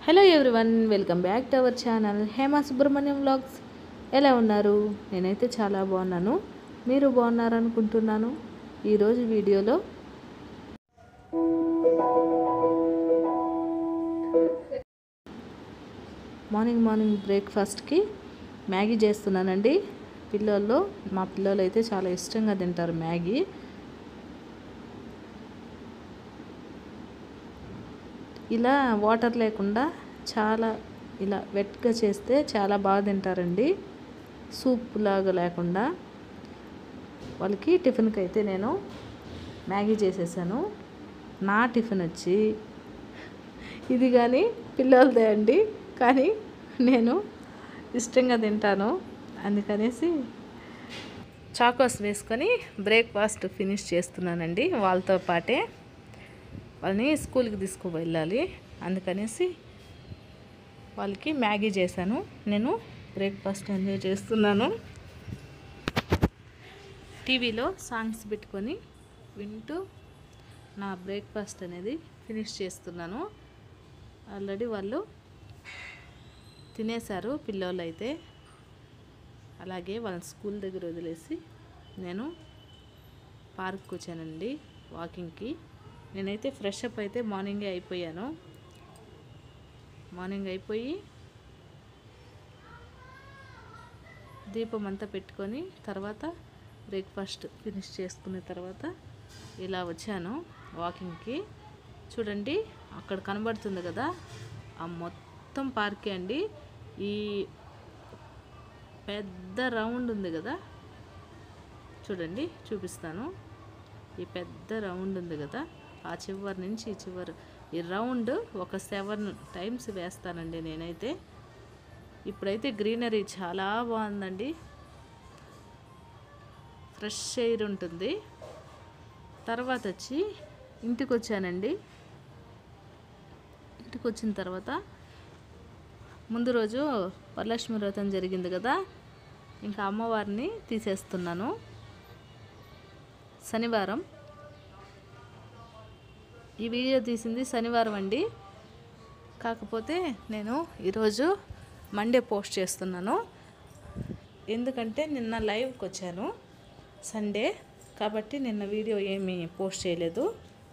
hello everyone welcome back to our channel Hema Subrahmanyam vlogs ఎలా ఉన్నారు నేనైతే చాలా బాగున్నాను మీరు బాగున్నారనుకుంటున్నాను ఈరోజు వీడియోలో మార్నింగ్ మార్నింగ్ బ్రేక్ఫాస్ట్కి మ్యాగీ చేస్తున్నానండి పిల్లల్లో మా పిల్లలు అయితే చాలా ఇష్టంగా తింటారు మ్యాగీ ఇలా వాటర్ లేకుండా చాలా ఇలా వెట్గా చేస్తే చాలా బాగా తింటారండి సూప్ లాగా లేకుండా వాళ్ళకి టిఫిన్కి అయితే నేను మ్యాగీ చేసేసాను నా టిఫిన్ వచ్చి ఇది కానీ పిల్లలదే అండి కానీ నేను ఇష్టంగా తింటాను అందుకనేసి చాకోస్ వేసుకొని బ్రేక్ఫాస్ట్ ఫినిష్ చేస్తున్నానండి వాళ్ళతో పాటే వాళ్ళని స్కూల్కి తీసుకు వెళ్ళాలి అందుకనేసి వాళ్ళకి మ్యాగీ చేశాను నేను బ్రేక్ఫాస్ట్ ఎంజాయ్ చేస్తున్నాను టీవీలో సాంగ్స్ పెట్టుకొని వింటూ నా బ్రేక్ఫాస్ట్ అనేది ఫినిష్ చేస్తున్నాను ఆల్రెడీ వాళ్ళు తినేశారు పిల్లోళ్ళు అయితే అలాగే వాళ్ళని స్కూల్ దగ్గర వదిలేసి నేను పార్క్కి వచ్చానండి వాకింగ్కి నేనైతే ఫ్రెష్ అప్ అయితే మార్నింగే అయిపోయాను మార్నింగ్ అయిపోయి దీపం అంతా పెట్టుకొని తర్వాత బ్రేక్ఫాస్ట్ ఫినిష్ చేసుకున్న తర్వాత ఇలా వచ్చాను వాకింగ్కి చూడండి అక్కడ కనబడుతుంది కదా ఆ మొత్తం పార్కే అండి ఈ పెద్ద రౌండ్ ఉంది కదా చూడండి చూపిస్తాను ఈ పెద్ద రౌండ్ ఉంది కదా ఆ చివరి నుంచి ఈ చివరి ఈ రౌండ్ ఒక సెవెన్ టైమ్స్ వేస్తానండి నేనైతే ఇప్పుడైతే గ్రీనరీ చాలా బాగుందండి ఫ్రెష్ ఎయిర్ ఉంటుంది తర్వాత వచ్చి ఇంటికి వచ్చానండి ఇంటికి వచ్చిన తర్వాత ముందు రోజు వరలక్ష్మి వ్రతం జరిగింది కదా ఇంకా అమ్మవారిని తీసేస్తున్నాను శనివారం ఈ వీడియో తీసింది శనివారం అండి కాకపోతే నేను ఈరోజు మండే పోస్ట్ చేస్తున్నాను ఎందుకంటే నిన్న లైవ్కి వచ్చాను సండే కాబట్టి నిన్న వీడియో ఏమీ పోస్ట్ చేయలేదు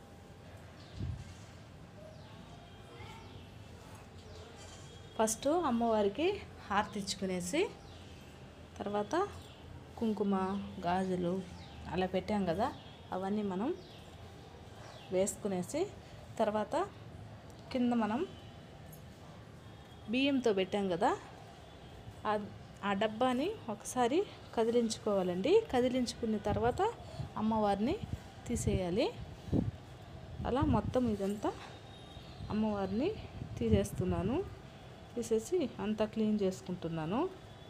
ఫస్ట్ అమ్మవారికి హారతి ఇచ్చుకునేసి తర్వాత కుంకుమ గాజులు అలా పెట్టాం కదా అవన్నీ మనం వేసుకునేసి తర్వాత కింద మనం బియ్యంతో పెట్టాం కదా ఆ ఆ డబ్బాని ఒకసారి కదిలించుకోవాలండి కదిలించుకున్న తర్వాత అమ్మవారిని తీసేయాలి అలా మొత్తం ఇదంతా అమ్మవారిని తీసేస్తున్నాను తీసేసి అంతా క్లీన్ చేసుకుంటున్నాను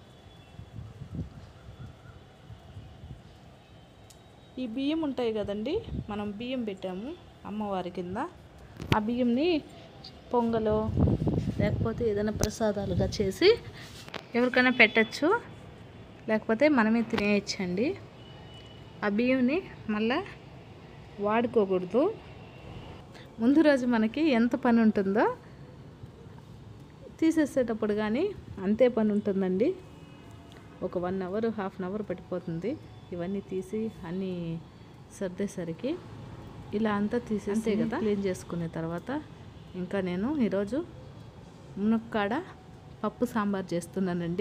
ఈ బియ్యం ఉంటాయి కదండి మనం బియ్యం పెట్టాము అమ్మవారి కింద ఆ బియ్యంని పొంగలో లేకపోతే ఏదైనా ప్రసాదాలుగా చేసి ఎవరికైనా పెట్టచ్చు లేకపోతే మనమే తినేయచ్చండి ఆ బియ్యంని మళ్ళా వాడుకోకూడదు ముందు రోజు మనకి ఎంత పని ఉంటుందో తీసేసేటప్పుడు కానీ అంతే పని ఉంటుందండి ఒక one hour half an hour పట్టిపోతుంది ఇవన్నీ తీసి అన్నీ సర్దేసరికి ఇలా అంతా తీసేస్తే కదా క్లీన్ చేసుకున్న తర్వాత ఇంకా నేను ఈరోజు మునక్కాడ పప్పు సాంబార్ చేస్తున్నానండి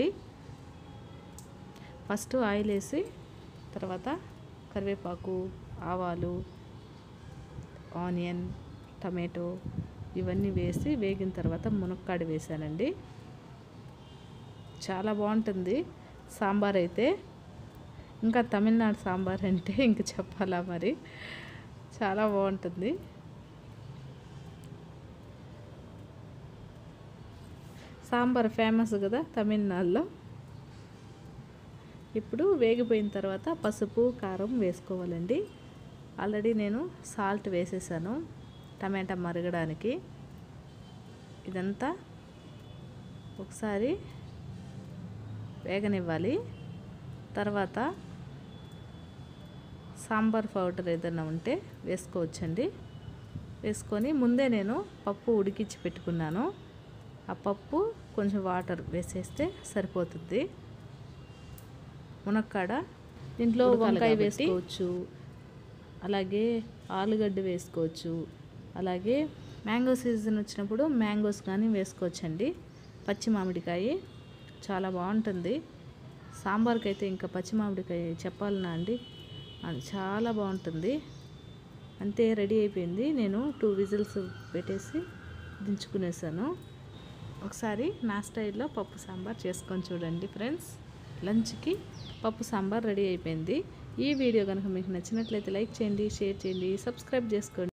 ఫస్ట్ ఆయిల్ వేసి తర్వాత కరివేపాకు ఆవాలు ఆనియన్ టమాటో ఇవన్నీ వేసి వేగిన తర్వాత మునక్కాడ వేసానండి చాలా బాగుంటుంది సాంబార్ అయితే ఇంకా తమిళనాడు సాంబార్ అంటే ఇంక చెప్పాలా మరి చాలా బాగుంటుంది సాంబార్ ఫేమస్ కదా తమిళనాడులో ఇప్పుడు వేగిపోయిన తర్వాత పసుపు కారం వేసుకోవాలండి ఆల్రెడీ నేను సాల్ట్ వేసేసాను టమాటా మరగడానికి ఇదంతా ఒకసారి వేగనివ్వాలి తర్వాత సాంబార్ పౌడర్ ఏదైనా ఉంటే వేసుకోవచ్చండి వేసుకొని ముందే నేను పప్పు ఉడికించి పెట్టుకున్నాను ఆ పప్పు కొంచెం వాటర్ వేసేస్తే సరిపోతుంది మునక్కాడ దీంట్లో వంకాయ వేసుకోవచ్చు అలాగే ఆలుగడ్డ వేసుకోవచ్చు అలాగే మ్యాంగో సీజన్ వచ్చినప్పుడు మ్యాంగోస్ కానీ వేసుకోవచ్చండి పచ్చి మామిడికాయ చాలా బాగుంటుంది సాంబార్కి అయితే ఇంకా పచ్చి మామిడికాయ చెప్పాలనా అండి అది చాలా బాగుంటుంది అంతే రెడీ అయిపోయింది నేను టూ విజిల్స్ పెట్టేసి దించుకునేసాను ఒకసారి నా స్టైల్లో పప్పు సాంబార్ చేసుకొని చూడండి ఫ్రెండ్స్ లంచ్కి పప్పు సాంబార్ రెడీ అయిపోయింది ఈ వీడియో కనుక మీకు నచ్చినట్లయితే లైక్ చేయండి షేర్ చేయండి సబ్స్క్రైబ్ చేసుకోండి